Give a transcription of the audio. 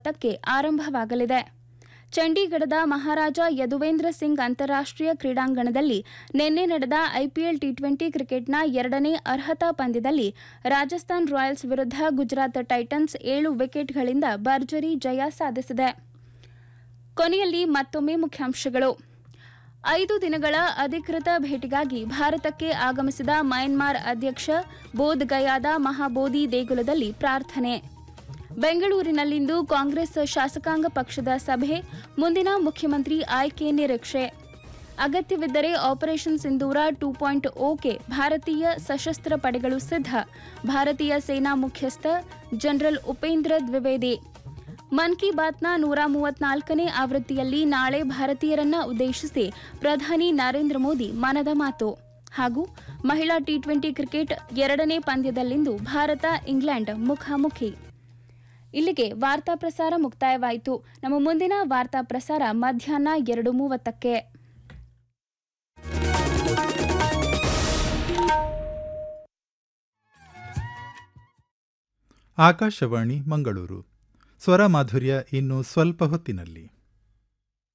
ತಕ್ಕೆ ಆರಂಭವಾಗಲಿದೆ ಚಂಡೀಗಢದ ಮಹಾರಾಜ ಯದುವೇಂದ್ರ ಸಿಂಗ್ ಅಂತಾರಾಷ್ಟ್ರೀಯ ಕ್ರೀಡಾಂಗಣದಲ್ಲಿ ನಿನ್ನೆ ನಡೆದ ಐಪಿಎಲ್ ಟಿ ಟ್ವೆಂಟಿ ಕ್ರಿಕೆಟ್ನ ಎರಡನೇ ಅರ್ಹತಾ ಪಂದ್ಯದಲ್ಲಿ ರಾಜಸ್ಥಾನ್ ರಾಯಲ್ಸ್ ವಿರುದ್ಧ ಗುಜರಾತ್ ಟೈಟನ್ಸ್ ಏಳು ವಿಕೆಟ್ಗಳಿಂದ ಭರ್ಜರಿ ಜಯ ಸಾಧಿಸಿದೆ ಕೊನೆಯಲ್ಲಿ ಮತ್ತೊಮ್ಮೆ ಮುಖ್ಯಾಂಶಗಳು ಐದು ದಿನಗಳ ಅಧಿಕೃತ ಭೇಟಿಗಾಗಿ ಭಾರತಕ್ಕೆ ಆಗಮಿಸಿದ ಮಯನ್ಮಾರ್ ಅಧ್ಯಕ್ಷ ಬೋಧ್ ಗಯಾದ ಮಹಾಬೋಧಿ ದೇಗುಲದಲ್ಲಿ ಪ್ರಾರ್ಥನೆ ಬೆಂಗಳೂರಿನಲ್ಲಿಂದು ಕಾಂಗ್ರೆಸ್ ಶಾಸಕಾಂಗ ಪಕ್ಷದ ಸಭೆ ಮುಂದಿನ ಮುಖ್ಯಮಂತ್ರಿ ಆಯ್ಕೆ ನಿರೀಕ್ಷೆ ಅಗತ್ಯವಿದ್ದರೆ operation Sindoor two point okay ಭಾರತೀಯ ಸಶಸ್ತ್ರ ಪಡೆಗಳು ಸಿದ್ಧ ಭಾರತೀಯ ಸೇನಾ ಮುಖ್ಯಸ್ಥ ಜನರಲ್ ಉಪೇಂದ್ರ ದ್ವಿವೇದಿ ಮನ್ ಕಿ ಬಾತ್ನ ನೂರ ಮೂವತ್ನಾಲ್ಕನೇ ಆವೃತ್ತಿಯಲ್ಲಿ ನಾಳೆ ಭಾರತೀಯರನ್ನ ಉದ್ದೇಶಿಸಿ ಪ್ರಧಾನಿ ನರೇಂದ್ರ ಮೋದಿ ಮನದ ಮಾತು ಹಾಗೂ ಮಹಿಳಾ ಟಿ ಟ್ವೆಂಟಿ ಕ್ರಿಕೆಟ್ ಎರಡನೇ ಪಂದ್ಯದಲ್ಲಿಂದು ಭಾರತ ಇಂಗ್ಲೆಂಡ್ ಮುಖಾಮುಖಿ ಇಲ್ಲಿಗೆ ವಾರ್ತಾ ಪ್ರಸಾರ ಮುಕ್ತಾಯವಾಯಿತು ನಮ್ಮ ಮುಂದಿನ ವಾರ್ತಾ ಪ್ರಸಾರ ಮಧ್ಯಾಹ್ನ ಎರಡು ಮೂವತ್ತಕ್ಕೆ ಆಕಾಶವಾಣಿ ಮಂಗಳೂರು ಸ್ವರ ಮಾಧುರ್ಯ ಇನ್ನು ಸ್ವಲ್ಪ ಹೊತ್ತಿನಲ್ಲಿ